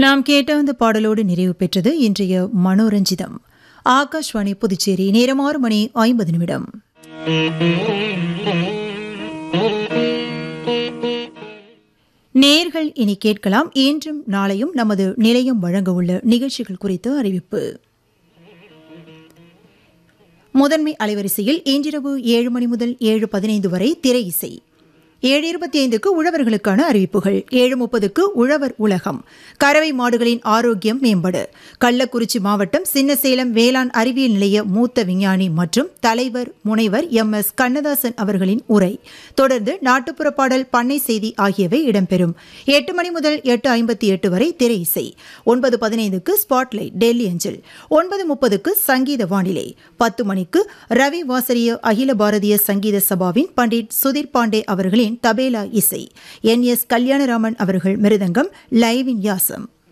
நாம் கேட்ட அந்த பாடலோடு நிறைவு பெற்றது இன்றைய மனோரஞ்சிதம் ஆகாஷ்வாணி புதுச்சேரி நேரம் ஆறு மணி ஐம்பது நிமிடம் நேர்கள் இனி கேட்கலாம் இன்றும் நாளையும் நமது நிலையம் வழங்க உள்ள நிகழ்ச்சிகள் குறித்த அறிவிப்பு முதன்மை அலைவரிசையில் இன்றிரவு ஏழு மணி முதல் ஏழு பதினைந்து வரை திரை இசை ஏழு இருபத்தி ஐந்துக்கு உழவர்களுக்கான அறிவிப்புகள் ஏழு முப்பதுக்கு உழவர் உலகம் கறவை மாடுகளின் ஆரோக்கியம் மேம்படு கள்ளக்குறிச்சி மாவட்டம் சின்னசேலம் வேளாண் அறிவியல் நிலைய மூத்த விஞ்ஞானி மற்றும் தலைவர் முனைவர் எம் எஸ் கண்ணதாசன் அவர்களின் உரை தொடர்ந்து நாட்டுப்புற பாடல் பண்ணை செய்தி ஆகியவை இடம்பெறும் எட்டு மணி முதல் எட்டு ஐம்பத்தி எட்டு வரை திரை இசை ஒன்பது பதினைந்துக்கு ஸ்பாட்லைட் டெல்லி அஞ்சல் ஒன்பது முப்பதுக்கு சங்கீத வானிலை பத்து மணிக்கு ரவி வாசரிய அகில பாரதிய சங்கீத சபாவின் பண்டிட் சுதீர் பாண்டே அவர்களின் தபேலா இசை என் எஸ் கல்யாணராமன் அவர்கள் மிருதங்கம் லைவின் யாசம்